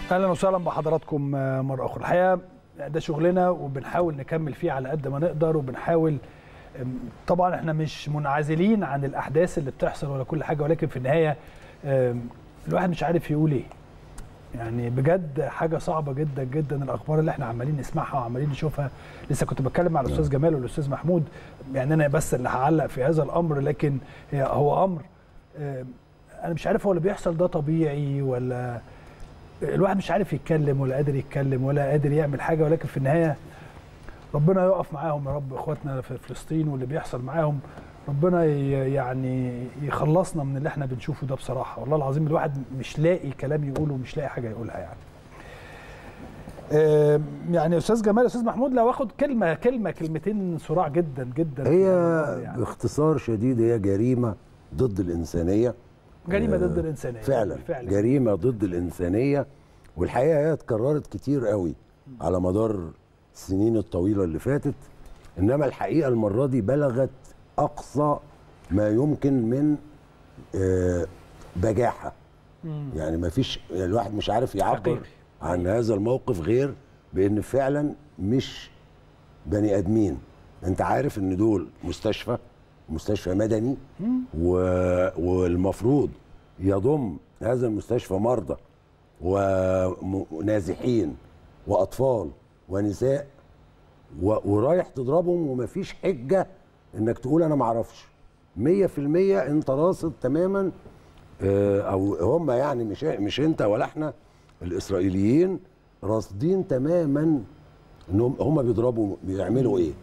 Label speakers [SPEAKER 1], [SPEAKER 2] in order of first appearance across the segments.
[SPEAKER 1] اهلا وسهلا بحضراتكم مره اخرى الحقيقه ده شغلنا وبنحاول نكمل فيه على قد ما نقدر وبنحاول طبعا احنا مش منعزلين عن الاحداث اللي بتحصل ولا كل حاجه ولكن في النهايه الواحد مش عارف يقول ايه يعني بجد حاجه صعبه جدا جدا الاخبار اللي احنا عمالين نسمعها وعمالين نشوفها لسه كنت بتكلم مع الاستاذ جمال والاستاذ محمود يعني انا بس اللي هعلق في هذا الامر لكن هو امر انا مش عارف هو اللي بيحصل ده طبيعي ولا الواحد مش عارف يتكلم ولا قادر يتكلم ولا قادر يعمل حاجه ولكن في النهايه ربنا يقف معاهم يا رب اخواتنا في فلسطين واللي بيحصل معاهم ربنا يعني يخلصنا من اللي احنا بنشوفه ده بصراحه والله العظيم الواحد مش لاقي كلام يقوله ومش لاقي حاجه يقولها يعني يعني استاذ جمال استاذ محمود لو اخد كلمه كلمه كلمتين صراع جدا جدا
[SPEAKER 2] هي يعني. باختصار شديد هي جريمه ضد الانسانيه
[SPEAKER 1] جريمه ضد الانسانيه
[SPEAKER 2] فعلا, فعلا جريمه ضد الانسانيه والحقيقه هي اتكررت كتير قوي على مدار السنين الطويله اللي فاتت انما الحقيقه المره دي بلغت اقصى ما يمكن من بجاحه يعني ما فيش الواحد مش عارف يعبر حقيقي. عن هذا الموقف غير بان فعلا مش بني ادمين انت عارف ان دول مستشفى مستشفى مدني و... والمفروض يضم هذا المستشفى مرضى ونازحين واطفال ونساء و... ورايح تضربهم ومفيش حجه انك تقول انا ما اعرفش 100% انت راصد تماما او هم يعني مش مش انت ولا احنا الاسرائيليين راصدين تماما انهم هم بيضربوا بيعملوا ايه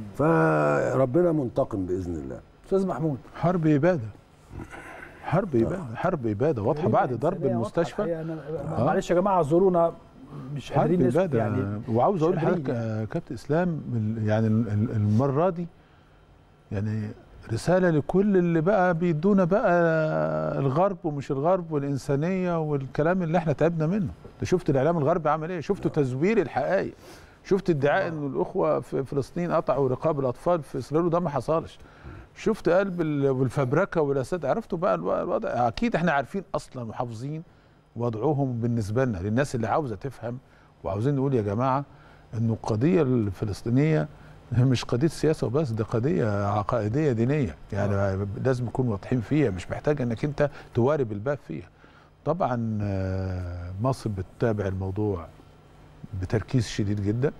[SPEAKER 2] فربنا منتقم باذن الله
[SPEAKER 1] استاذ محمود
[SPEAKER 3] حرب اباده حرب اباده حرب اباده واضحه بعد ضرب المستشفى
[SPEAKER 1] آه. معلش يا جماعه اعذرونا مش قادرين
[SPEAKER 3] نسكت يعني وعاوز اقول لحضرتك كابتن اسلام يعني المره دي يعني رساله لكل اللي بقى بيدونا بقى الغرب ومش الغرب والانسانيه والكلام اللي احنا تعبنا منه انت شفت الاعلام الغربي عمل ايه شفتوا تزوير الحقائق شفت ادعاء انه الاخوه في فلسطين قطعوا رقاب الاطفال في اسرائيل وده ما حصلش شفت قلب والفبركه والاسد عرفتوا بقى الوضع اكيد احنا عارفين اصلا وحافظين وضعهم بالنسبه لنا للناس اللي عاوزه تفهم وعاوزين نقول يا جماعه انه القضيه الفلسطينيه مش قضيه سياسه وبس ده قضيه عقائديه دينيه يعني آه. لازم نكون واضحين فيها مش محتاج انك انت توارب الباب فيها طبعا مصر بتتابع الموضوع بتركيز شديد جدا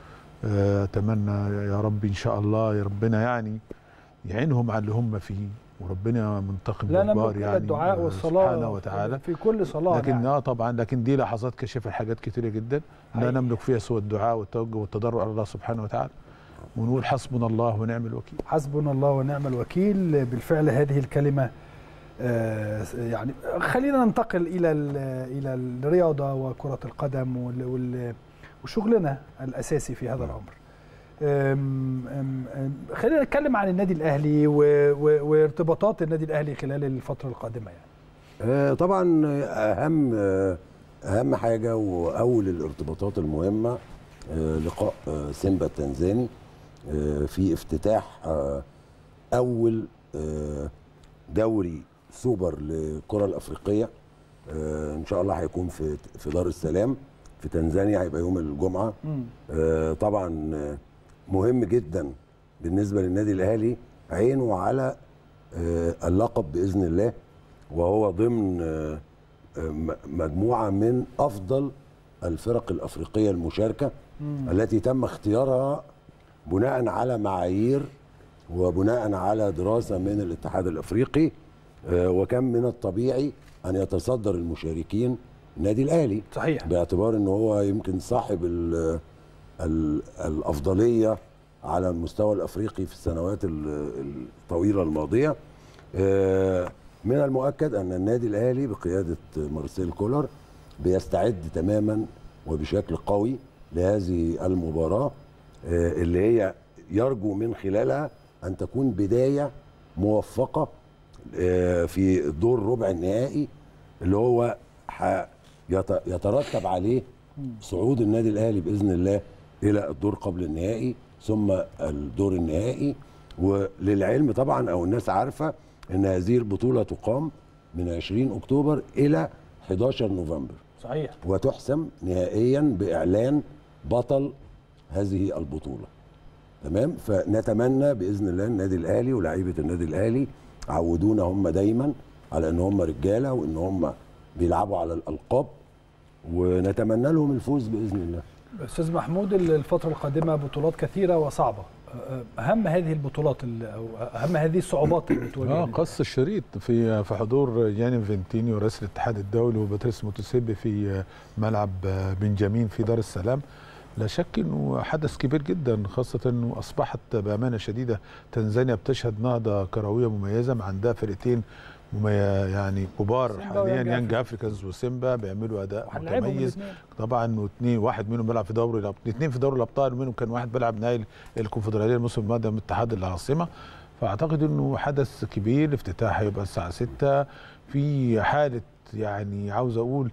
[SPEAKER 3] اتمنى يا رب ان شاء الله يا ربنا يعني يعينهم على اللي هم فيه وربنا منتقم
[SPEAKER 1] جبار يعني الدعاء والصلاه
[SPEAKER 3] سبحانه وتعالى
[SPEAKER 1] في كل صلاه
[SPEAKER 3] لكن يعني. اه طبعا لكن دي لحظات كشفت حاجات كتيره جدا لا نملك فيها سوى الدعاء والتوجه والتضرع على الله سبحانه وتعالى ونقول حسبنا الله ونعم الوكيل
[SPEAKER 1] حسبنا الله ونعم الوكيل بالفعل هذه الكلمه آه يعني خلينا ننتقل الى الى الرياضه وكره القدم وشغلنا الاساسي في هذا الامر أم أم خلينا نتكلم عن النادي الاهلي وارتباطات النادي الاهلي خلال الفتره القادمه يعني
[SPEAKER 2] آه طبعا اهم اهم حاجه واول الارتباطات المهمه آه لقاء آه سيمبا التنزاني في افتتاح اول دوري سوبر للكره الافريقيه ان شاء الله هيكون في في دار السلام في تنزانيا هيبقى يوم الجمعه طبعا مهم جدا بالنسبه للنادي الاهلي عينه على اللقب باذن الله وهو ضمن مجموعه من افضل الفرق الافريقيه المشاركه مم. التي تم اختيارها بناء على معايير وبناء على دراسه من الاتحاد الافريقي وكان من الطبيعي ان يتصدر المشاركين النادي الاهلي
[SPEAKER 1] صحيح
[SPEAKER 2] باعتبار ان هو يمكن صاحب ال ال الافضليه على المستوى الافريقي في السنوات الطويله الماضيه من المؤكد ان النادي الاهلي بقياده مارسيل كولر بيستعد تماما وبشكل قوي لهذه المباراه اللي هي يرجو من خلالها ان تكون بدايه موفقه في الدور ربع النهائي اللي هو يترتب عليه صعود النادي الاهلي باذن الله الى الدور قبل النهائي ثم الدور النهائي وللعلم طبعا او الناس عارفه ان هذه البطوله تقام من 20 اكتوبر الى 11 نوفمبر
[SPEAKER 1] صحيح
[SPEAKER 2] وتحسم نهائيا باعلان بطل هذه البطوله تمام فنتمنى باذن الله النادي الاهلي ولاعيبه النادي الاهلي عودونا هم دايما على ان هم رجاله وان هم بيلعبوا على الالقاب ونتمنى لهم الفوز باذن الله
[SPEAKER 1] استاذ محمود الفتره القادمه بطولات كثيره وصعبه اهم هذه البطولات او اهم هذه الصعوبات اللي بتواجه
[SPEAKER 3] اه قص الشريط في في حضور ياني فينتينيو رئيس الاتحاد الدولي وباتريس موتوسيبي في ملعب بنجامين في دار السلام لا شك انه حدث كبير جدا خاصه انه اصبحت بامانه شديده تنزانيا بتشهد نهضه كرويه مميزه مع عندها فرقتين يعني كبار حاليا يانج افريكانز وسيمبا بيعملوا اداء متميز طبعا واثنين واحد منهم بيلعب في دوري الاثنين في دوري الابطال ومنهم كان واحد بيلعب نهائي الكونفدراليه الموسم الماضي من اتحاد العاصمه فاعتقد انه حدث كبير الافتتاح هيبقى الساعه 6 في حاله يعني عاوز اقول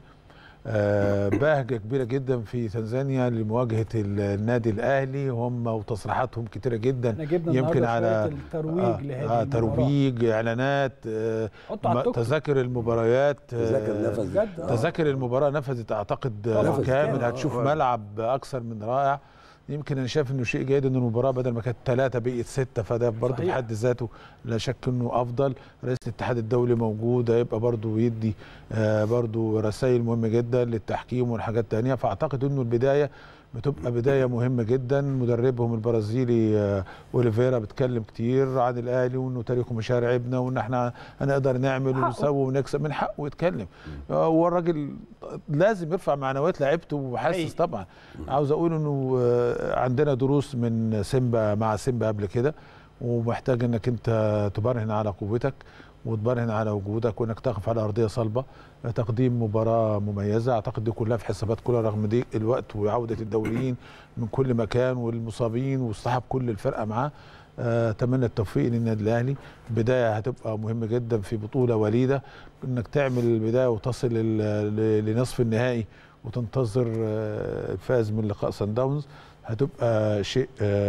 [SPEAKER 3] آه بهجه كبيره جدا في تنزانيا لمواجهه النادي الاهلي هم وتصريحاتهم كتيره جدا
[SPEAKER 1] يمكن على الترويج
[SPEAKER 3] آه
[SPEAKER 1] لهذه
[SPEAKER 3] آه ترويج اعلانات آه تذاكر المباريات
[SPEAKER 2] تذاكر نفذت
[SPEAKER 3] تذاكر المباراه نفذت اعتقد بالكامل هتشوف ملعب اكثر من رائع يمكن انا شايف انه شيء جيد ان المباراه بدل ما كانت ثلاثه بقت سته فده برضه في حد ذاته لا شك انه افضل رئيس الاتحاد الدولي موجود هيبقى برضه يدي آه برضه رسائل مهمه جدا للتحكيم والحاجات الثانيه فاعتقد انه البدايه بتبقى بدايه مهمه جدا مدربهم البرازيلي آه اوليفيرا بيتكلم كتير عن الاهلي وانه تاريخه مش هيرعبنا وان احنا هنقدر نعمل ونسوي ونكسب من حقه يتكلم آه هو الراجل لازم يرفع معنويات لعيبته وحاسس طبعا عاوز اقول انه آه عندنا دروس من سيمبا مع سيمبا قبل كده ومحتاج انك انت تبرهن على قوتك وتبرهن على وجودك وانك تقف على ارضيه صلبه تقديم مباراه مميزه اعتقد دي كلها في حسابات كلها رغم ضيق الوقت وعوده الدوليين من كل مكان والمصابين واصطحاب كل الفرقه معاه اتمنى التوفيق للنادي الاهلي بدايه هتبقى مهمه جدا في بطوله وليده انك تعمل البدايه وتصل لنصف النهائي وتنتظر الفائز من لقاء سان داونز هتبقى شيء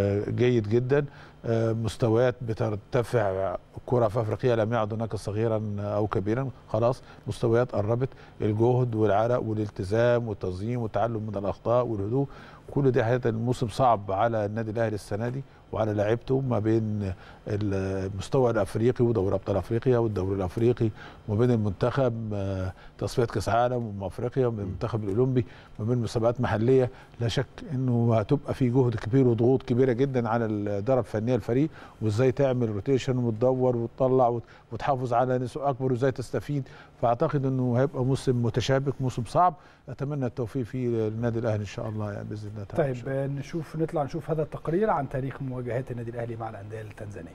[SPEAKER 3] جيد جدا مستويات بترتفع الكره في افريقيا لم يعد هناك صغيرا او كبيرا خلاص مستويات قربت الجهد والعرق والالتزام والتنظيم والتعلم من الاخطاء والهدوء كل دي حقيقه الموسم صعب على النادي الاهلي السنه دي وعلى لعيبته ما بين المستوى الافريقي ودوري ابطال افريقيا والدوري الافريقي وما بين المنتخب تصفيات كاس عالم ومع افريقيا ومن المنتخب الاولمبي وما بين مسابقات محليه لا شك انه هتبقى في جهد كبير وضغوط كبيره جدا على الاداره الفنيه الفريق وازاي تعمل روتيشن وتدور وتطلع وتحافظ على نسبه اكبر وازاي تستفيد فاعتقد انه هيبقى موسم متشابك موسم صعب اتمنى التوفيق فيه للنادي الاهلي ان شاء الله يعني باذن الله
[SPEAKER 1] تعالى طيب نشوف نطلع نشوف هذا التقرير عن تاريخ مواجهات النادي الاهلي مع الانديه التنزانيه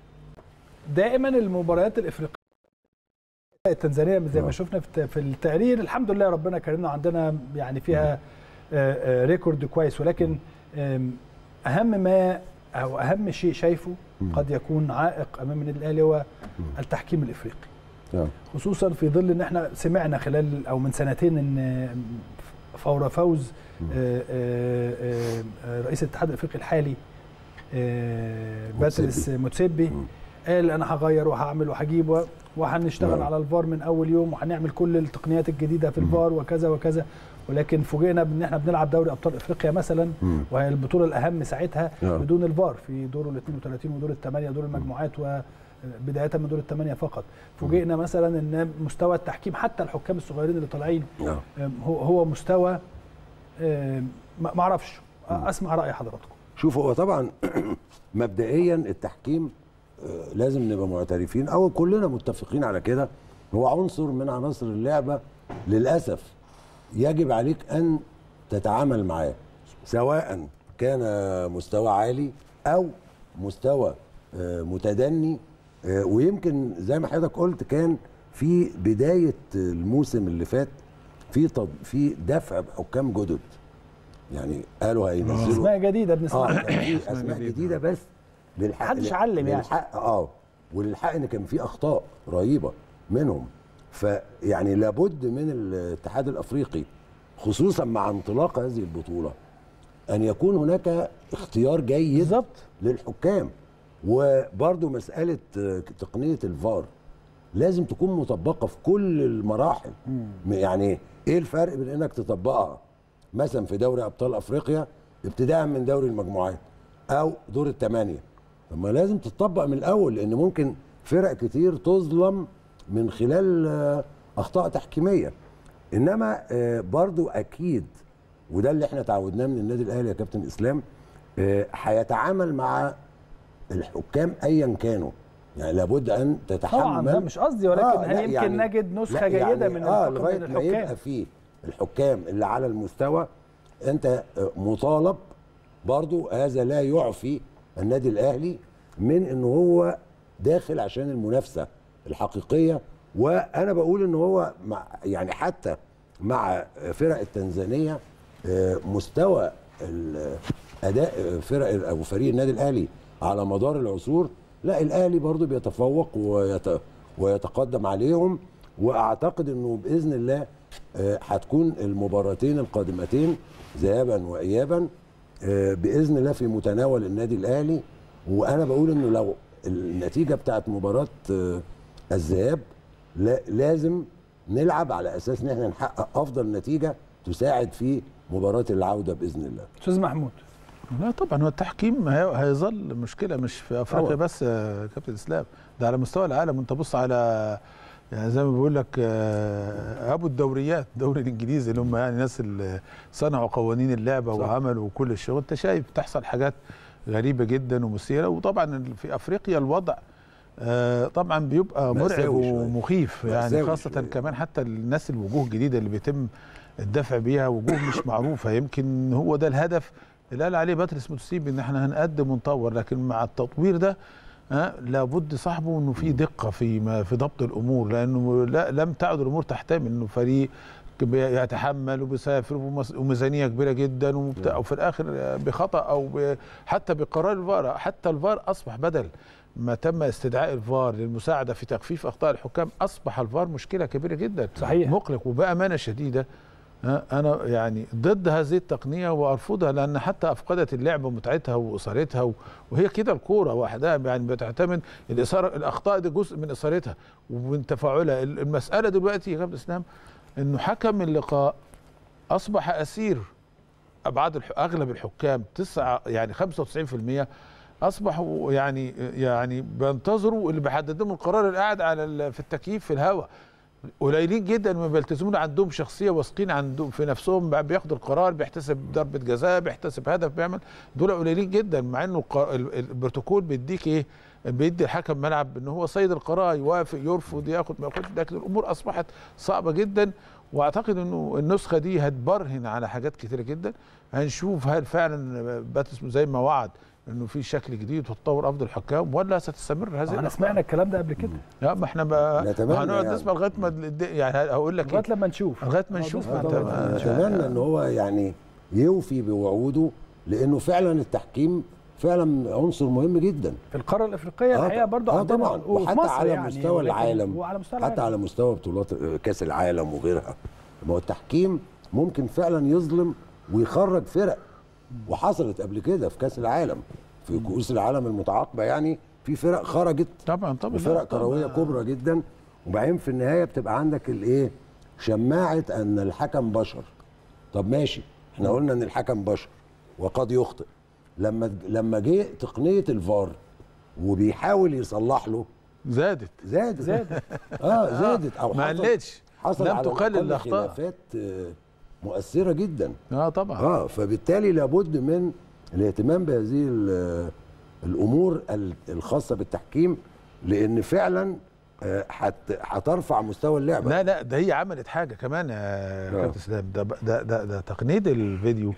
[SPEAKER 1] دائما المباريات الافريقيه التنزانيه زي ما شفنا في التقرير الحمد لله ربنا كرمنا عندنا يعني فيها ريكورد كويس ولكن اهم ما او اهم شيء شايفه قد يكون عائق امام النادي الاهلي هو التحكيم الافريقي خصوصا في ظل ان احنا سمعنا خلال او من سنتين ان فور فوز رئيس الاتحاد الافريقي الحالي باتريس موتسيبي قال انا هغير وهعمل وهجيب وهنشتغل على الفار من اول يوم وهنعمل كل التقنيات الجديده في الفار وكذا وكذا ولكن فوجئنا بان احنا بنلعب دوري ابطال افريقيا مثلا وهي البطوله الاهم ساعتها بدون الفار في دور ال 32 ودور الثمانيه ودور المجموعات وبدايه من دور الثمانيه فقط فوجئنا مثلا ان مستوى التحكيم حتى الحكام الصغيرين اللي طالعين هو هو مستوى ما اعرفش اسمع راي حضراتكم
[SPEAKER 2] شوف هو طبعا مبدئيا التحكيم لازم نبقى معترفين او كلنا متفقين على كده هو عنصر من عناصر اللعبه للاسف يجب عليك ان تتعامل معاه سواء كان مستوى عالي او مستوى متدني ويمكن زي ما حضرتك قلت كان في بدايه الموسم اللي فات في طب في دفع بحكام جدد يعني قالوا هينزلوا
[SPEAKER 1] اسماء جديده بنسمعها
[SPEAKER 2] اه في اسماء جديده بس
[SPEAKER 1] للحق محدش علم يعني
[SPEAKER 2] للحق اه وللحق ان كان في اخطاء رهيبه منهم فيعني لابد من الاتحاد الافريقي خصوصا مع انطلاق هذه البطوله ان يكون هناك اختيار جيد
[SPEAKER 1] بالظبط
[SPEAKER 2] للحكام وبرضه مساله تقنيه الفار لازم تكون مطبقه في كل المراحل مم. يعني ايه الفرق بين انك تطبقها مثلا في دوري ابطال افريقيا ابتداء من دوري المجموعات او دور الثمانيه طب ما لازم تطبق من الاول لان ممكن فرق كتير تظلم من خلال آه، اخطاء تحكيميه انما آه، برضو اكيد وده اللي احنا تعودناه من النادي الاهلي يا كابتن اسلام آه، هيتعامل مع الحكام ايا كانوا يعني لابد ان تتحمل
[SPEAKER 1] طبعا ده مش قصدي ولكن
[SPEAKER 2] آه،
[SPEAKER 1] هل
[SPEAKER 2] لا
[SPEAKER 1] يمكن
[SPEAKER 2] يعني-
[SPEAKER 1] نجد نسخه
[SPEAKER 2] لا
[SPEAKER 1] جيده
[SPEAKER 2] يعني
[SPEAKER 1] من
[SPEAKER 2] اه
[SPEAKER 1] الحكم
[SPEAKER 2] لغايه
[SPEAKER 1] من
[SPEAKER 2] ما يبقى
[SPEAKER 1] الحكام
[SPEAKER 2] فيه الحكام اللي على المستوى انت آه، مطالب برضو هذا لا يعفي النادي الاهلي من ان هو داخل عشان المنافسه الحقيقيه وانا بقول ان هو مع يعني حتى مع فرق التنزانيه آه، مستوى ال- اداء فرق او فريق النادي الاهلي على مدار العصور لا الاهلي برضو بيتفوق ويت ويتقدم عليهم واعتقد انه باذن الله آه، هتكون المباراتين القادمتين ذهابا وايابا آه، باذن الله في متناول النادي الاهلي وانا بقول انه لو النتيجه بتاعت مباراه آه، الذهاب لا- لازم نلعب على اساس ان احنا نحقق افضل نتيجه تساعد في مباراه العوده باذن الله
[SPEAKER 1] استاذ محمود
[SPEAKER 3] لا طبعا هو التحكيم هي- هيظل مشكله مش في افريقيا
[SPEAKER 2] طبعا.
[SPEAKER 3] بس يا كابتن اسلام ده على مستوى العالم انت بص على يعني زي ما بيقول لك آه، ابو الدوريات الدوري الانجليزي اللي هم يعني ناس اللي صنعوا قوانين اللعبه
[SPEAKER 2] صح.
[SPEAKER 3] وعملوا كل الشغل انت شايف بتحصل حاجات غريبه جدا ومثيره وطبعا في افريقيا الوضع آه، طبعا بيبقى مرعب
[SPEAKER 2] مأساوي شوية.
[SPEAKER 3] ومخيف يعني
[SPEAKER 2] مأساوي
[SPEAKER 3] خاصه
[SPEAKER 2] شوية.
[SPEAKER 3] كمان حتى الناس الوجوه الجديده اللي بيتم الدفع بيها وجوه مش معروفه يمكن هو ده الهدف اللي قال عليه باتريس موتسيبي ان احنا هنقدم ونطور لكن مع التطوير ده ها لابد صاحبه انه في دقه في ما في ضبط الامور لانه لا لم تعد الامور تحتمل انه فريق يتحمل وبيسافر ومس- وميزانيه كبيره جدا وبتاع وفي الاخر بخطا او ب- حتى بقرار الفار حتى الفار اصبح بدل ما تم استدعاء الفار للمساعده في تخفيف اخطاء الحكام اصبح الفار مشكله كبيره جدا
[SPEAKER 1] صحيح.
[SPEAKER 3] مقلق وبامانه شديده ها، انا يعني ضد هذه التقنيه وارفضها لان حتى افقدت اللعبه متعتها واثارتها و- وهي كده الكوره وحدها يعني بتعتمد الاثاره الاخطاء دي جزء من اثارتها ومن تفاعلها ال- المساله دلوقتي يا كابتن اسلام انه حكم اللقاء اصبح اسير ابعاد الح... اغلب الحكام تسعة يعني 95% اصبحوا يعني يعني بينتظروا اللي بيحدد لهم القرار اللي قاعد على ال- في التكييف في الهواء قليلين جدا ما بيلتزمون عندهم شخصيه واثقين عندهم في نفسهم بقى بياخدوا القرار بيحتسب ضربه جزاء بيحتسب هدف بيعمل دول قليلين جدا مع انه الق- ال- البروتوكول بيديك ايه بيدي الحكم ملعب ان هو سيد القرار يوافق يرفض ياخد ما ياخدش لكن الامور اصبحت صعبه جدا واعتقد انه النسخه دي هتبرهن على حاجات كتيره جدا هنشوف هل فعلا باتس زي ما وعد انه في شكل جديد وتطور افضل الحكام ولا ستستمر هذه
[SPEAKER 1] احنا
[SPEAKER 3] الأخطاء؟
[SPEAKER 1] سمعنا الكلام ده قبل كده
[SPEAKER 3] لا ما احنا بقى
[SPEAKER 2] نتمنى
[SPEAKER 3] هنقعد
[SPEAKER 2] يعني.
[SPEAKER 3] نسمع لغايه ما الد- يعني هقول لك
[SPEAKER 1] لغايه
[SPEAKER 3] إيه؟
[SPEAKER 1] لما نشوف
[SPEAKER 3] لغايه ما نشوف
[SPEAKER 1] نسمع
[SPEAKER 3] انت
[SPEAKER 1] طبعاً.
[SPEAKER 3] ما-
[SPEAKER 2] اتمنى ان هو يعني يوفي بوعوده لانه فعلا التحكيم فعلا عنصر مهم جدا
[SPEAKER 1] في القاره الافريقيه
[SPEAKER 2] آه
[SPEAKER 1] الحقيقه برضو
[SPEAKER 2] آه
[SPEAKER 1] عندنا
[SPEAKER 2] طبعا
[SPEAKER 1] وفي
[SPEAKER 2] وحتى
[SPEAKER 1] مصر
[SPEAKER 2] على
[SPEAKER 1] يعني
[SPEAKER 2] مستوى
[SPEAKER 1] ولكن-
[SPEAKER 2] العالم
[SPEAKER 1] وعلى مستوى
[SPEAKER 2] حتى
[SPEAKER 1] العالم.
[SPEAKER 2] على مستوى بطولات آه، كاس العالم وغيرها ما هو التحكيم ممكن فعلا يظلم ويخرج فرق وحصلت قبل كده في كاس العالم في كؤوس العالم المتعاقبه يعني في فرق خرجت
[SPEAKER 3] طبعا طبعا لا،
[SPEAKER 2] وفرق
[SPEAKER 3] طبعاً.
[SPEAKER 2] كرويه كبرى جدا وبعدين في النهايه بتبقى عندك الايه شماعه ان الحكم بشر طب ماشي احنا قلنا ان الحكم بشر وقد يخطئ لما لما جه تقنيه الفار وبيحاول يصلح له
[SPEAKER 3] زادت
[SPEAKER 2] زادت
[SPEAKER 1] زادت.
[SPEAKER 2] اه زادت او
[SPEAKER 3] ما
[SPEAKER 2] حصل-
[SPEAKER 3] قلتش
[SPEAKER 2] حصل
[SPEAKER 3] لم
[SPEAKER 2] على
[SPEAKER 3] تقلل
[SPEAKER 2] الأقل
[SPEAKER 3] الاخطاء
[SPEAKER 2] خلافات آه، مؤثره جدا
[SPEAKER 3] اه طبعا
[SPEAKER 2] اه فبالتالي لابد من الاهتمام بهذه ال- الامور ال- الخاصه بالتحكيم لان فعلا آه، هت- هترفع مستوى اللعبه
[SPEAKER 3] لا لا ده هي عملت حاجه كمان يا
[SPEAKER 2] آه.
[SPEAKER 3] كابتن اسلام ده ده ده, ده تقنيه الفيديو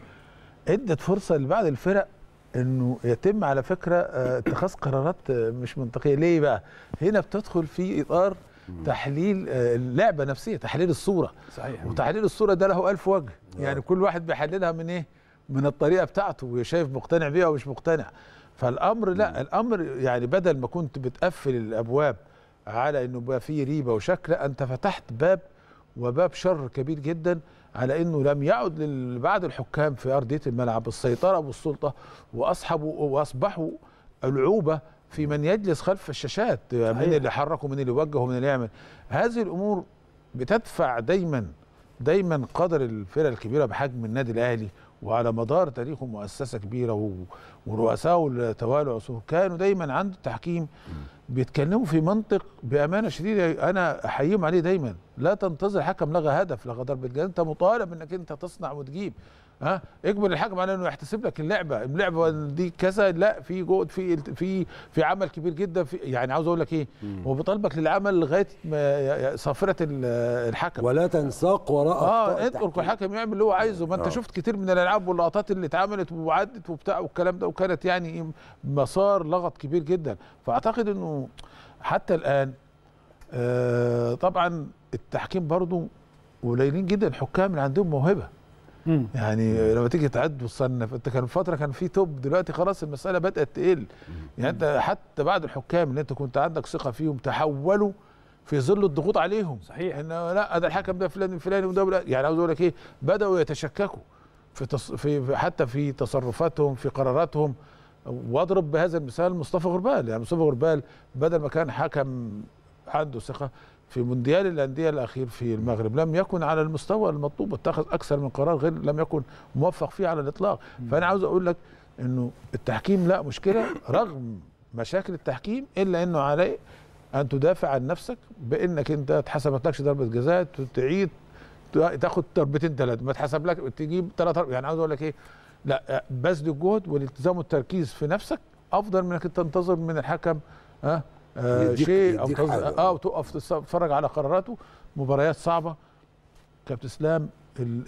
[SPEAKER 3] ادت فرصه لبعض الفرق انه يتم على فكره آه، اتخاذ قرارات آه، مش منطقيه ليه بقى هنا بتدخل في اطار تحليل آه، اللعبه نفسها تحليل الصوره
[SPEAKER 1] صحيح
[SPEAKER 3] وتحليل الصوره ده له ألف وجه يعني كل واحد بيحللها من ايه من الطريقه بتاعته وشايف مقتنع بيها او مش مقتنع فالامر لا الامر يعني بدل ما كنت بتقفل الابواب على انه بقى فيه ريبه وشك لا انت فتحت باب وباب شر كبير جدا على انه لم يعد لل- بعد الحكام في ارضيه الملعب السيطره والسلطه واصحبوا واصبحوا العوبه في من يجلس خلف الشاشات من اللي يحرك ومن اللي يوجه ومن اللي يعمل هذه الامور بتدفع دايما دايما قدر الفرق الكبيره بحجم النادي الاهلي وعلى مدار تاريخه مؤسسه كبيره و- ورؤسائه اللي توالوا عصور كانوا دايما عند التحكيم بيتكلموا في منطق بامانه شديده انا احييهم عليه دايما لا تنتظر حكم لغى هدف لغى ضربه جزاء انت مطالب انك انت تصنع وتجيب ها اجبر الحكم على انه يحتسب لك اللعبه اللعبه دي كذا لا في جهد في في في عمل كبير جدا في يعني عاوز اقول لك ايه هو بيطالبك للعمل لغايه ما صافره ال- الحكم
[SPEAKER 2] ولا تنساق وراء
[SPEAKER 3] اه
[SPEAKER 2] أخطاء
[SPEAKER 3] اترك
[SPEAKER 2] التحكيم.
[SPEAKER 3] الحكم يعمل اللي هو عايزه ما انت
[SPEAKER 2] آه.
[SPEAKER 3] شفت كتير من الالعاب واللقطات اللي اتعملت وعدت وبتاع والكلام ده وكانت يعني إيه مسار لغط كبير جدا فاعتقد انه حتى الان آه طبعا التحكيم برضو قليلين جدا الحكام اللي عندهم موهبه
[SPEAKER 1] مم.
[SPEAKER 3] يعني لما تيجي تعد وتصنف انت كان فتره كان في توب دلوقتي خلاص المساله بدات تقل يعني انت حتى بعد الحكام اللي انت كنت عندك ثقه فيهم تحولوا في ظل الضغوط عليهم
[SPEAKER 1] صحيح.
[SPEAKER 3] انه لا ده الحكم ده فلان فلان وده وده. يعني عاوز اقول لك ايه بداوا يتشككوا في, تص... في في- حتى في تصرفاتهم في قراراتهم واضرب بهذا المثال مصطفى غربال يعني مصطفى غربال بدل ما كان حكم عنده ثقه في مونديال الانديه الاخير في المغرب لم يكن على المستوى المطلوب اتخذ اكثر من قرار غير لم يكن موفق فيه على الاطلاق فانا عاوز اقول لك انه التحكيم لا مشكله رغم مشاكل التحكيم الا انه عليه ان تدافع عن نفسك بانك انت اتحسبت لكش ضربه جزاء تعيد تاخد ضربتين ثلاثه ما اتحسب لك تجيب ثلاث يعني عاوز اقول لك ايه لا بذل الجهد والالتزام والتركيز في نفسك افضل من انك انت تنتظر من الحكم ها آه
[SPEAKER 2] يديك-
[SPEAKER 3] شيء او
[SPEAKER 2] يديك
[SPEAKER 3] تنظر-
[SPEAKER 2] حاجة.
[SPEAKER 3] اه وتقف تتفرج على قراراته مباريات صعبه كابتن اسلام ال-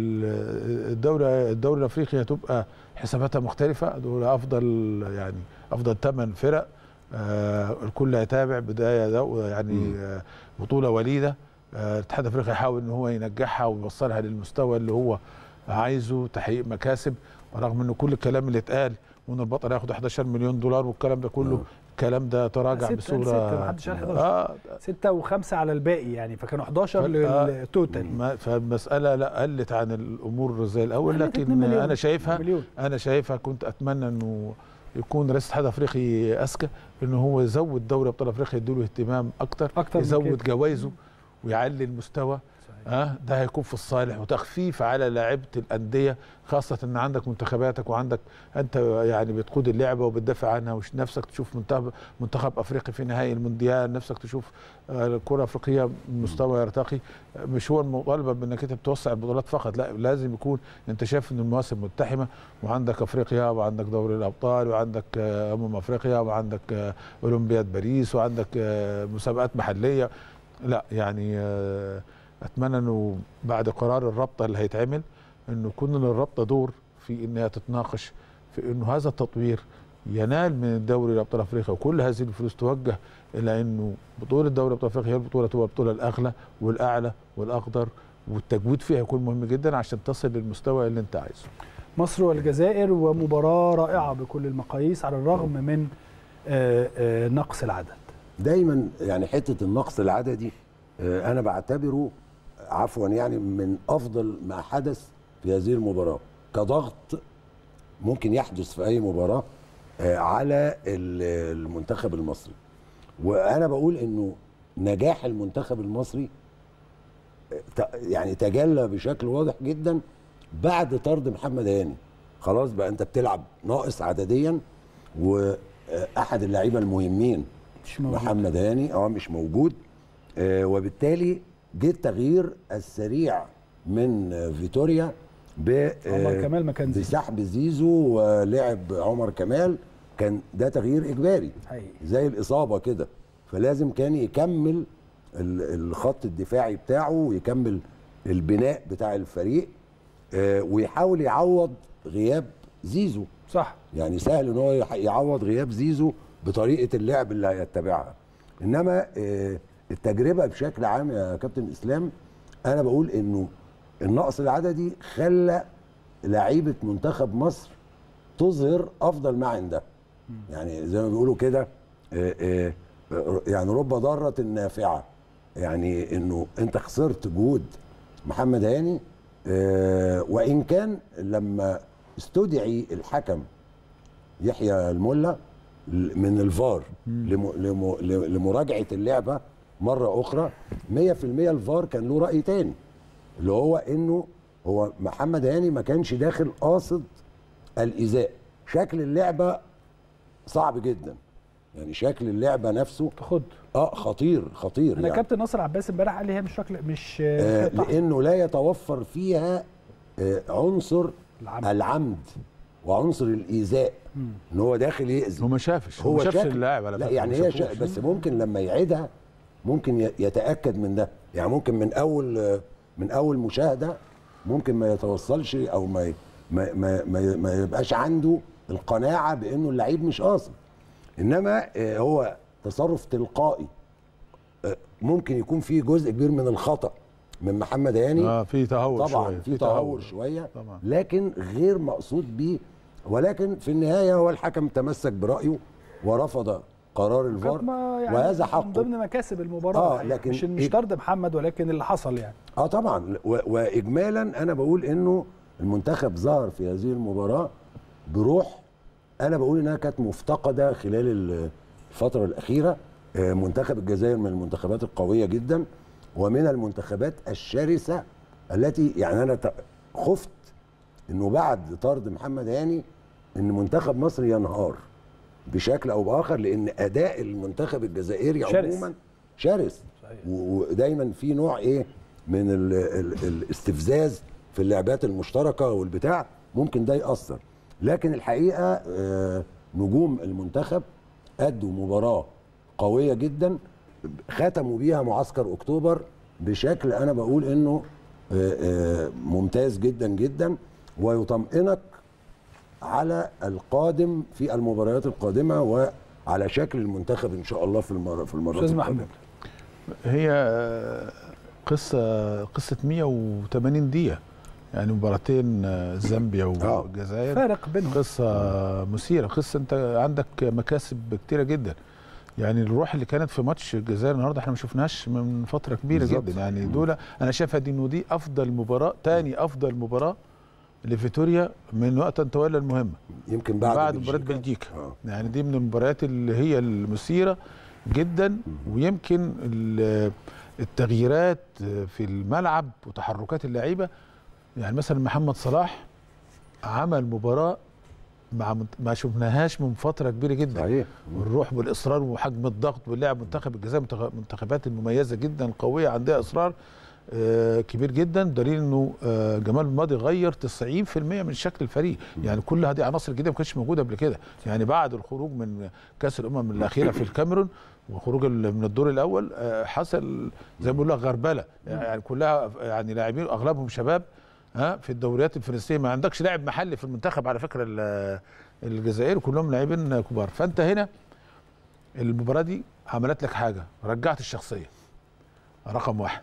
[SPEAKER 3] ال- الدوري الدوري الافريقي هتبقى حساباتها مختلفه دول افضل يعني افضل ثمان فرق آه الكل هيتابع بدايه ده يعني آه بطوله وليده آه الاتحاد الافريقي يحاول ان هو ينجحها ويوصلها للمستوى اللي هو عايزه تحقيق مكاسب رغم انه كل الكلام اللي اتقال وان البطل هياخد 11 مليون دولار والكلام ده كله الكلام ده تراجع
[SPEAKER 1] ستة
[SPEAKER 3] بصوره
[SPEAKER 1] ستة، محدش قال 11.
[SPEAKER 3] اه
[SPEAKER 1] ستة وخمسة على الباقي يعني فكانوا 11
[SPEAKER 3] فال-
[SPEAKER 1] للتوتال
[SPEAKER 3] ما- فالمساله لا قلت عن الامور زي الاول
[SPEAKER 1] قلت 2
[SPEAKER 3] لكن
[SPEAKER 1] مليون.
[SPEAKER 3] انا شايفها
[SPEAKER 1] مليون.
[SPEAKER 3] انا شايفها كنت اتمنى انه يكون رئيس الاتحاد الافريقي اذكى انه هو يزود دوري ابطال افريقيا يديله اهتمام اكتر
[SPEAKER 1] أكتر من
[SPEAKER 3] يزود
[SPEAKER 1] كده.
[SPEAKER 3] جوائزه ويعلي المستوى
[SPEAKER 1] صحيح.
[SPEAKER 3] اه ده هيكون في الصالح وتخفيف على لاعيبه الانديه خاصه ان عندك منتخباتك وعندك انت يعني بتقود اللعبه وبتدافع عنها ونفسك تشوف منتخب منتخب افريقي في نهائي المونديال نفسك تشوف آه، الكره الافريقيه مستوى يرتقي آه، مش هو المطالبه بانك انت بتوسع البطولات فقط لا لازم يكون انت شايف ان المواسم ملتحمه وعندك افريقيا وعندك دوري الابطال وعندك آه، امم افريقيا وعندك آه، اولمبياد باريس وعندك آه، مسابقات محليه لا يعني آه، اتمنى انه بعد قرار الرابطه اللي هيتعمل انه يكون للرابطه دور في انها تتناقش في انه هذا التطوير ينال من الدوري الابطال افريقيا وكل هذه الفلوس توجه الى انه بطوله دوري ابطال افريقيا هي البطوله تبقى البطوله الاغلى والاعلى والاقدر والتجويد فيها يكون مهم جدا عشان تصل للمستوى اللي انت عايزه
[SPEAKER 1] مصر والجزائر ومباراة رائعة بكل المقاييس على الرغم من آه، آه، نقص العدد
[SPEAKER 2] دايما يعني حته النقص العددي آه، انا بعتبره عفوا يعني من افضل ما حدث في هذه المباراه كضغط ممكن يحدث في اي مباراه آه، على ال- المنتخب المصري وانا بقول انه نجاح المنتخب المصري آه، ت- يعني تجلى بشكل واضح جدا بعد طرد محمد هاني خلاص بقى انت بتلعب ناقص عدديا واحد اللعيبه المهمين
[SPEAKER 1] مش موجود.
[SPEAKER 2] محمد هاني اه مش موجود آه وبالتالي جه التغيير السريع من آه، فيتوريا ب آه،
[SPEAKER 1] عمر كمال مكان زيزو.
[SPEAKER 2] بسحب زيزو ولعب عمر كمال كان ده تغيير اجباري
[SPEAKER 1] حقيقي
[SPEAKER 2] زي الاصابه كده فلازم كان يكمل ال- الخط الدفاعي بتاعه ويكمل البناء بتاع الفريق آه، ويحاول يعوض غياب زيزو
[SPEAKER 1] صح
[SPEAKER 2] يعني سهل ان هو يح- يعوض غياب زيزو بطريقه اللعب اللي هيتبعها انما آه، التجربه بشكل عام يا كابتن اسلام انا بقول انه النقص العددي خلى لعيبه منتخب مصر تظهر افضل ما عندها يعني زي ما بيقولوا كده آه، آه، آه، يعني رب ضاره نافعه يعني انه انت خسرت جهود محمد هاني آه، وان كان لما استدعي الحكم يحيى الملا من الفار لم- لم- لمراجعه اللعبه مره اخرى 100% الفار كان له راي تاني اللي هو انه هو محمد هاني ما كانش داخل قاصد الايذاء شكل اللعبه صعب جدا يعني شكل اللعبه نفسه
[SPEAKER 1] تاخد
[SPEAKER 2] اه خطير خطير
[SPEAKER 1] انا
[SPEAKER 2] يعني
[SPEAKER 1] كابتن ناصر عباس امبارح قال لي هي مش شكل مش
[SPEAKER 2] آه
[SPEAKER 1] خطة.
[SPEAKER 2] لانه لا يتوفر فيها آه عنصر
[SPEAKER 1] العمد.
[SPEAKER 2] العمد وعنصر الايذاء ان هو داخل يأذي
[SPEAKER 3] هو ما شافش هو
[SPEAKER 2] هو
[SPEAKER 3] ما شافش
[SPEAKER 2] شكل
[SPEAKER 3] اللاعب على
[SPEAKER 2] لا
[SPEAKER 3] فكرة،
[SPEAKER 2] يعني
[SPEAKER 3] ما
[SPEAKER 2] هي
[SPEAKER 3] شافوش.
[SPEAKER 2] شا... بس ممكن لما يعيدها ممكن ي- يتاكد من ده يعني ممكن من اول من اول مشاهده ممكن ما يتوصلش او ما ي- ما ما, ما, ما يبقاش عنده القناعه بانه اللعيب مش قاصد انما آه، هو تصرف تلقائي آه، ممكن يكون فيه جزء كبير من الخطا من محمد هاني
[SPEAKER 3] اه في تهور
[SPEAKER 2] طبعا
[SPEAKER 3] شوية،
[SPEAKER 2] في تهور شويه
[SPEAKER 3] طبعا.
[SPEAKER 2] لكن غير مقصود بيه ولكن في النهايه هو الحكم تمسك برايه ورفض قرار الفار
[SPEAKER 1] كانت ما يعني
[SPEAKER 2] وهذا
[SPEAKER 1] من
[SPEAKER 2] حقه
[SPEAKER 1] ضمن مكاسب المباراه
[SPEAKER 2] آه،
[SPEAKER 1] الحقيقة.
[SPEAKER 2] لكن
[SPEAKER 1] مش مش
[SPEAKER 2] إيه؟
[SPEAKER 1] طرد محمد ولكن اللي حصل يعني
[SPEAKER 2] اه طبعا و- واجمالا انا بقول انه المنتخب ظهر في هذه المباراه بروح انا بقول انها كانت مفتقده خلال ال- الفتره الاخيره آه، منتخب الجزائر من المنتخبات القويه جدا ومن المنتخبات الشرسه التي يعني انا ت- خفت انه بعد طرد محمد هاني ان منتخب مصر ينهار بشكل او باخر لان اداء المنتخب الجزائري
[SPEAKER 1] شرس.
[SPEAKER 2] عموما شرس
[SPEAKER 1] صحيح.
[SPEAKER 2] و- ودايما في نوع ايه من ال ال الاستفزاز في اللعبات المشتركه والبتاع ممكن ده ياثر لكن الحقيقه آه، نجوم المنتخب ادوا مباراه قويه جدا ختموا بيها معسكر اكتوبر بشكل انا بقول انه آه، آه، ممتاز جدا جدا ويطمئنك على القادم في المباريات القادمه وعلى شكل المنتخب ان شاء الله في المره في المرات
[SPEAKER 1] استاذ
[SPEAKER 2] القادمة.
[SPEAKER 1] محمود
[SPEAKER 3] هي آه، قصه قصه 180 دقيقه يعني مباراتين آه، زامبيا
[SPEAKER 2] آه.
[SPEAKER 3] والجزائر
[SPEAKER 1] فارق بينهم
[SPEAKER 3] قصه مثيره قصه انت عندك مكاسب كتيره جدا يعني الروح اللي كانت في ماتش الجزائر النهارده احنا ما شفناهاش من فتره كبيره
[SPEAKER 2] بالظبط.
[SPEAKER 3] جدا يعني دول انا شايفها دي انه دي افضل مباراه تاني افضل مباراه لفيتوريا من وقت ان تولى المهمه
[SPEAKER 2] يمكن بعد,
[SPEAKER 3] بعد مباراه بلجيكا
[SPEAKER 2] آه.
[SPEAKER 3] يعني دي من المباريات اللي هي المثيره جدا ويمكن ال- التغييرات في الملعب وتحركات اللعيبه يعني مثلا محمد صلاح عمل مباراه مع منت- ما شفناهاش من فتره كبيره جدا
[SPEAKER 2] صحيح
[SPEAKER 3] والروح والاصرار وحجم الضغط واللعب منتخب الجزائر منتخ- منتخبات المميزه جدا القويه عندها اصرار آه، كبير جدا دليل انه آه، جمال الماضي غير 90% من شكل الفريق يعني كل هذه عناصر جديده ما كانتش موجوده قبل كده يعني بعد الخروج من كاس الامم الاخيره في الكاميرون وخروج ال- من الدور الاول آه، حصل زي ما بيقول لك غربله يعني كلها يعني لاعبين اغلبهم شباب ها في الدوريات الفرنسيه ما عندكش لاعب محلي في المنتخب على فكره ال- الجزائر كلهم لاعبين كبار فانت هنا المباراه دي عملت لك حاجه رجعت الشخصيه رقم واحد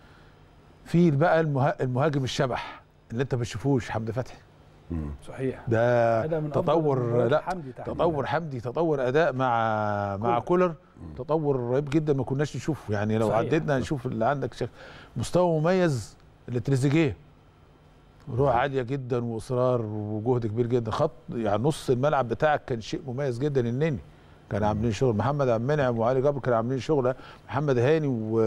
[SPEAKER 3] في بقى المها- المهاجم الشبح اللي انت ما بتشوفوش حمدي فتحي
[SPEAKER 1] صحيح
[SPEAKER 3] ده
[SPEAKER 1] هذا من أفضل
[SPEAKER 3] تطور
[SPEAKER 1] مباريات
[SPEAKER 3] لا
[SPEAKER 1] حمدي تحديداً.
[SPEAKER 3] تطور حمدي تطور اداء مع مع كولر تطور رهيب جدا ما كناش نشوفه يعني لو
[SPEAKER 1] صحيح.
[SPEAKER 3] عدينا نشوف اللي عندك شك مستوى مميز لتريزيجيه روح عاليه جدا واصرار وجهد كبير جدا خط يعني نص الملعب بتاعك كان شيء مميز جدا النني كان عاملين شغل محمد عبد المنعم وعلي جبر كانوا عاملين شغل محمد هاني و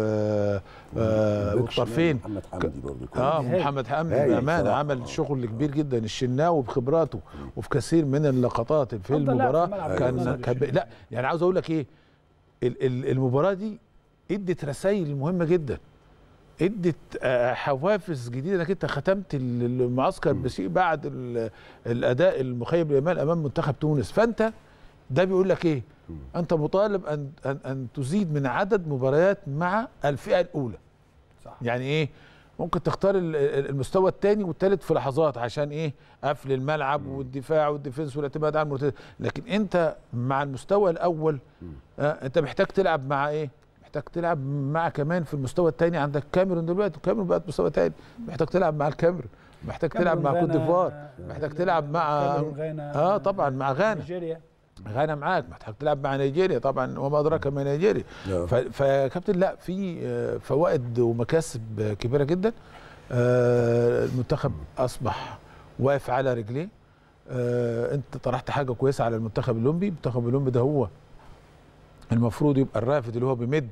[SPEAKER 3] آه،
[SPEAKER 2] باك
[SPEAKER 3] والطرفين
[SPEAKER 2] شمال محمد حمدي برضه كويس.
[SPEAKER 3] اه
[SPEAKER 1] هايل.
[SPEAKER 3] محمد حمدي
[SPEAKER 2] هايل
[SPEAKER 3] بامانه
[SPEAKER 2] بصراحة.
[SPEAKER 3] عمل
[SPEAKER 2] آه.
[SPEAKER 3] شغل كبير جدا الشناوي بخبراته وفي كثير من اللقطات في
[SPEAKER 1] أفضل لاعب في
[SPEAKER 3] المباراه
[SPEAKER 1] الملعب
[SPEAKER 3] كان
[SPEAKER 1] بالنسبة
[SPEAKER 3] كان
[SPEAKER 1] للشناوي.
[SPEAKER 3] لا يعني عاوز اقول لك ايه ال- ال- المباراه دي ادت رسائل مهمه جدا ادت آه، حوافز جديده انك انت ختمت ال- المعسكر بشيء بعد ال- الاداء المخيب للامال امام منتخب تونس فانت ده بيقول لك ايه انت مطالب ان ان, أن تزيد من عدد مباريات مع الفئه الاولى
[SPEAKER 1] صح.
[SPEAKER 3] يعني ايه ممكن تختار ال- ال- المستوى الثاني والثالث في لحظات عشان ايه قفل الملعب والدفاع والديفنس والاعتماد على المرتد لكن انت مع المستوى الاول آه انت محتاج تلعب مع ايه محتاج تلعب مع كمان في المستوى الثاني عندك كاميرون دلوقتي الكاميرون بقت مستوى ثاني محتاج تلعب مع الكاميرون محتاج تلعب مع
[SPEAKER 1] كاميرون،
[SPEAKER 3] كوت
[SPEAKER 1] غانا،
[SPEAKER 3] ديفوار محتاج تلعب مع
[SPEAKER 1] كاميرون، غانا
[SPEAKER 3] اه طبعا مع غانا
[SPEAKER 1] نيجيريا
[SPEAKER 3] غانا معاك محتاج تلعب مع نيجيريا طبعا وما ادراك ما نيجيريا
[SPEAKER 2] نعم.
[SPEAKER 3] ف- فكابتن لا في آه، فوائد ومكاسب آه، كبيره جدا آه، المنتخب اصبح واقف على رجليه آه، انت طرحت حاجه كويسه على المنتخب الاولمبي المنتخب الاولمبي ده هو المفروض يبقى الرافد اللي هو بيمد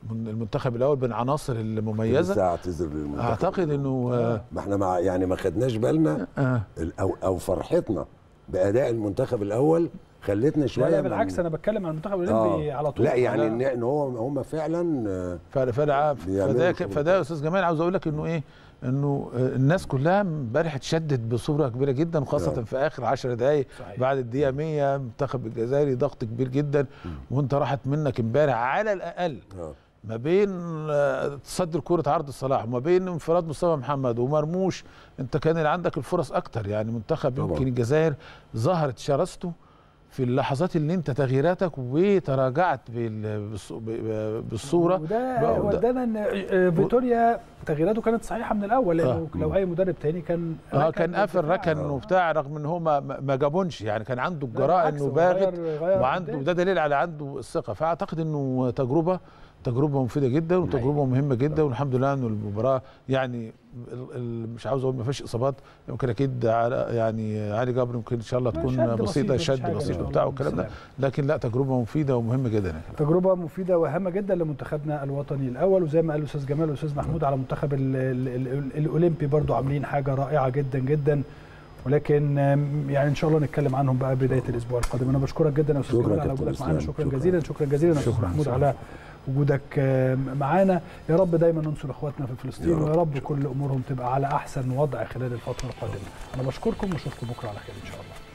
[SPEAKER 3] من المنتخب الاول بالعناصر المميزه
[SPEAKER 2] لسه اعتذر للمنتخب
[SPEAKER 3] اعتقد انه آه
[SPEAKER 2] ما احنا مع يعني ما خدناش بالنا
[SPEAKER 3] آه
[SPEAKER 2] ال- او او فرحتنا باداء المنتخب الاول خلتنا شويه
[SPEAKER 1] لا, لا
[SPEAKER 2] من-
[SPEAKER 1] بالعكس انا بتكلم عن المنتخب الاولمبي
[SPEAKER 2] آه.
[SPEAKER 1] على طول
[SPEAKER 2] لا يعني
[SPEAKER 1] أنا-
[SPEAKER 2] ان إن هو هم فعلا آه،
[SPEAKER 3] فعلا فعلا
[SPEAKER 2] بيعملوا
[SPEAKER 3] فده
[SPEAKER 2] شغل
[SPEAKER 3] فده يا استاذ جمال عاوز اقول لك انه ايه انه آه، الناس كلها امبارح اتشدت بصوره كبيره جدا وخاصه
[SPEAKER 2] نعم.
[SPEAKER 3] في اخر 10 دقائق
[SPEAKER 1] صحيح.
[SPEAKER 3] بعد الدقيقه 100 المنتخب الجزائري ضغط كبير جدا وانت راحت منك امبارح على الاقل
[SPEAKER 2] آه.
[SPEAKER 3] ما بين آه، تصدر كرة عرض صلاح وما بين انفراد مصطفى محمد ومرموش انت كان اللي عندك الفرص اكتر يعني منتخب
[SPEAKER 2] طبعا.
[SPEAKER 3] يمكن الجزائر ظهرت شراسته في اللحظات اللي انت تغييراتك وتراجعت بال- بالص- ب- بالصوره
[SPEAKER 1] وده
[SPEAKER 3] بقى- وده-
[SPEAKER 1] ودانا ان آه، فيتوريا تغييراته كانت صحيحه من الاول لانه
[SPEAKER 3] آه.
[SPEAKER 1] لو اي مدرب تاني كان
[SPEAKER 3] اه
[SPEAKER 1] ركن
[SPEAKER 3] كان قافل
[SPEAKER 1] بالدفاع.
[SPEAKER 3] ركن وبتاع رغم ان هو ما, ما ما جابونش يعني كان عنده
[SPEAKER 1] لا،
[SPEAKER 3] الجراءه
[SPEAKER 1] بالعكس،
[SPEAKER 3] انه
[SPEAKER 1] هو
[SPEAKER 3] باغت
[SPEAKER 1] غير- غير
[SPEAKER 3] وعنده
[SPEAKER 1] قدام.
[SPEAKER 3] وده دليل على عنده الثقه فاعتقد انه تجربه تجربه مفيده جدا وتجربه مهمه جدا والحمد لله انه المباراه يعني ال- ال- مش عاوز اقول ما فيش اصابات يمكن اكيد على يعني علي جبر يمكن ان شاء الله
[SPEAKER 1] شد
[SPEAKER 3] تكون
[SPEAKER 1] بسيط،
[SPEAKER 3] بسيطه
[SPEAKER 1] مفيش
[SPEAKER 3] شد
[SPEAKER 1] حاجة إن
[SPEAKER 3] بسيط
[SPEAKER 1] شاء
[SPEAKER 3] وبتاع
[SPEAKER 1] الله.
[SPEAKER 3] والكلام ده
[SPEAKER 1] بالسلامة.
[SPEAKER 3] لكن لا تجربه مفيده ومهمه جدا يعني
[SPEAKER 1] تجربة مفيدة وهامة جدا لمنتخبنا الوطني الأول وزي ما قال الأستاذ جمال والأستاذ محمود على المنتخب ال ال ال الأولمبي برضو عاملين حاجة رائعة جدا جدا ولكن آم، يعني ان شاء الله نتكلم عنهم بقى بدايه الاسبوع القادم انا بشكرك جدا يا استاذ
[SPEAKER 2] شكرا
[SPEAKER 1] جمال على
[SPEAKER 2] كابتن
[SPEAKER 1] وجودك معانا
[SPEAKER 2] إسلام.
[SPEAKER 1] شكرا
[SPEAKER 2] شكرا.
[SPEAKER 1] جزيلا شكرا جزيلا يا استاذ
[SPEAKER 3] شكرا.
[SPEAKER 1] محمود على وجودك آم، معانا يا رب دايما ننصر اخواتنا في فلسطين
[SPEAKER 2] يا رب.
[SPEAKER 1] ويا رب كل امورهم تبقى على احسن وضع خلال الفتره القادمه انا بشكركم واشوفكم بكره على خير ان شاء الله